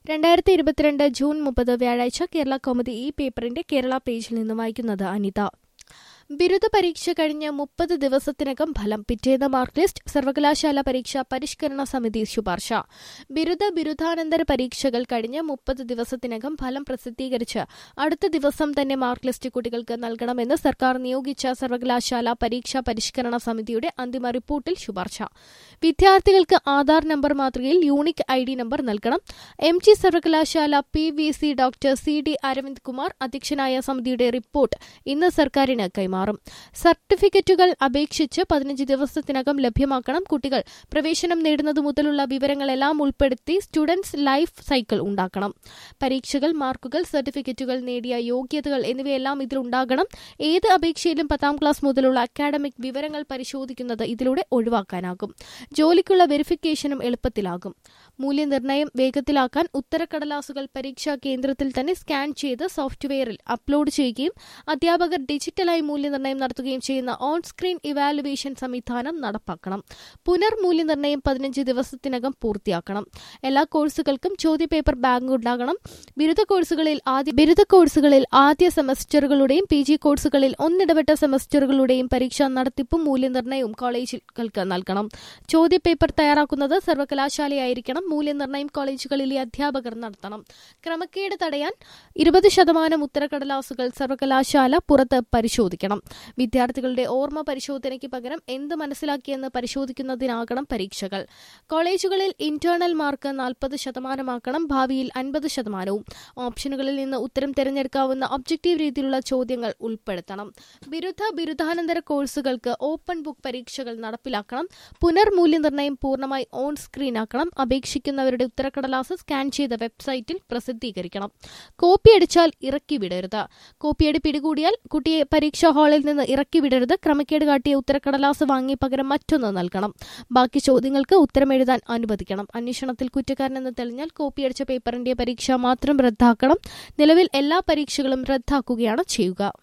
രണ്ടായിരത്തി ഇരുപത്തിരണ്ട് ജൂൺ മുപ്പത് വ്യാഴാഴ്ച കേരള കൗമുദി ഈ പേപ്പറിന്റെ കേരള പേജിൽ നിന്ന് വായിക്കുന്നത് അനിത ബിരുദ പരീക്ഷ കഴിഞ്ഞ് മുപ്പത് ദിവസത്തിനകം ഫലം പിറ്റേന്ന് മാർക്ക് ലിസ്റ്റ് സർവകലാശാല പരീക്ഷാ പരിഷ്കരണ സമിതി ശുപാർശ ബിരുദ ബിരുദാനന്തര പരീക്ഷകൾ കഴിഞ്ഞ് മുപ്പത് ദിവസത്തിനകം ഫലം പ്രസിദ്ധീകരിച്ച് അടുത്ത ദിവസം തന്നെ മാർക്ക് ലിസ്റ്റ് കുട്ടികൾക്ക് നൽകണമെന്ന് സർക്കാർ നിയോഗിച്ച സർവകലാശാല പരീക്ഷാ പരിഷ്കരണ സമിതിയുടെ അന്തിമ റിപ്പോർട്ടിൽ ശുപാർശ വിദ്യാർത്ഥികൾക്ക് ആധാർ നമ്പർ മാതൃകയിൽ യൂണിക് ഐ ഡി നമ്പർ നൽകണം എം ജി സർവകലാശാല P V C doctor C D Aravind Kumar അധ്യക്ഷനായ സമിതിയുടെ റിപ്പോർട്ട് ഇന്ന് സർക്കാരിന് കൈമാറും സർട്ടിഫിക്കറ്റുകൾ അപേക്ഷിച്ച് പതിനഞ്ച് ദിവസത്തിനകം ലഭ്യമാക്കണം കുട്ടികൾ പ്രവേശനം നേടുന്നതു മുതലുള്ള വിവരങ്ങളെല്ലാം ഉൾപ്പെടുത്തി സ്റ്റുഡൻസ് ലൈഫ് സൈക്കിൾ ഉണ്ടാക്കണം പരീക്ഷകൾ മാർക്കുകൾ സർട്ടിഫിക്കറ്റുകൾ നേടിയ യോഗ്യതകൾ എന്നിവയെല്ലാം ഇതിലുണ്ടാകണം ഏത് അപേക്ഷയിലും പത്താം ക്ലാസ് മുതലുള്ള അക്കാഡമിക് വിവരങ്ങൾ പരിശോധിക്കുന്നത് ഇതിലൂടെ ഒഴിവാക്കാനാകും ജോലിക്കുള്ള വെരിഫിക്കേഷനും എളുപ്പത്തിലാകും മൂല്യനിർണ്ണയം വേഗത്തിലാക്കാൻ ഉത്തരക്കടലാസുകൾ പരീക്ഷാ കേന്ദ്രത്തിൽ തന്നെ സ്കാൻ ചെയ്ത് സോഫ്റ്റ്വെയറിൽ അപ്ലോഡ് ചെയ്യുകയും അധ്യാപകർ ഡിജിറ്റലായി മൂല്യനിർണ്ണയം നടത്തുകയും ചെയ്യുന്ന ഓൺ സ്ക്രീൻ ഇവാലുവേഷൻ സംവിധാനം നടപ്പാക്കണം പുനർമൂല്യനിർണ്ണയം പതിനഞ്ച് ദിവസത്തിനകം പൂർത്തിയാക്കണം എല്ലാ കോഴ്സുകൾക്കും ചോദ്യപേപ്പർ ബാങ്ക് ഉണ്ടാകണം ബിരുദ കോഴ്സുകളിൽ ആദ്യ ബിരുദ കോഴ്സുകളിൽ ആദ്യ സെമസ്റ്ററുകളുടെയും പി ജി കോഴ്സുകളിൽ ഒന്നിടവിട്ട സെമസ്റ്ററുകളുടെയും പരീക്ഷാ നടത്തിപ്പും മൂല്യനിർണ്ണയവും കോളേജുകൾക്ക് നൽകണം ചോദ്യപേപ്പർ തയ്യാറാക്കുന്നത് സർവകലാശാലയായിരിക്കണം മൂല്യനിർണ്ണയം കോളേജുകളിലെ അധ്യാപകർ നടത്തണം ക്രമക്കേട് തടയാൻ ഇരുപത് ശതമാനം ഉത്തരക്കടലാസുകൾ സർവകലാശാല പുറത്ത് പരിശോധിക്കണം വിദ്യാർത്ഥികളുടെ ഓർമ്മ പരിശോധനയ്ക്ക് പകരം എന്ത് മനസ്സിലാക്കിയെന്ന് പരിശോധിക്കുന്നതിനാകണം പരീക്ഷകൾ കോളേജുകളിൽ ഇന്റേണൽ മാർക്ക് നാൽപ്പത് ശതമാനമാക്കണം ഭാവിയിൽ അൻപത് ശതമാനവും ഓപ്ഷനുകളിൽ നിന്ന് ഉത്തരം തിരഞ്ഞെടുക്കാവുന്ന ഒബ്ജക്റ്റീവ് രീതിയിലുള്ള ചോദ്യങ്ങൾ ഉൾപ്പെടുത്തണം ബിരുദ ബിരുദാനന്തര കോഴ്സുകൾക്ക് ഓപ്പൺ ബുക്ക് പരീക്ഷകൾ നടപ്പിലാക്കണം പുനർമൂല്യനിർണ്ണയം പൂർണ്ണമായി ഓൺ സ്ക്രീൻ ആക്കണം അപേക്ഷിക്കുന്നവരുടെ ഉത്തരക്കടലാസ് സ്കാൻ ചെയ്ത വെബ്സൈറ്റിൽ പ്രസിദ്ധീകരിക്കണം കോപ്പിയടിച്ചാൽ ഇറക്കി വിടരുത് കോപ്പിയടി പിടികൂടിയാൽ കുട്ടിയെ പരീക്ഷാ ഹാളിൽ നിന്ന് ഇറക്കി വിടരുത് ക്രമക്കേട് കാട്ടിയ ഉത്തരക്കടലാസ് വാങ്ങി പകരം മറ്റൊന്ന് നൽകണം ബാക്കി ചോദ്യങ്ങൾക്ക് ഉത്തരം എഴുതാൻ അനുവദിക്കണം അന്വേഷണത്തിൽ കുറ്റക്കാരനെന്ന് തെളിഞ്ഞാൽ കോപ്പിയടിച്ച പേപ്പറിന്റെ പരീക്ഷ മാത്രം റദ്ദാക്കണം നിലവിൽ എല്ലാ പരീക്ഷകളും റദ്ദാക്കുകയാണ് ചെയ്യുക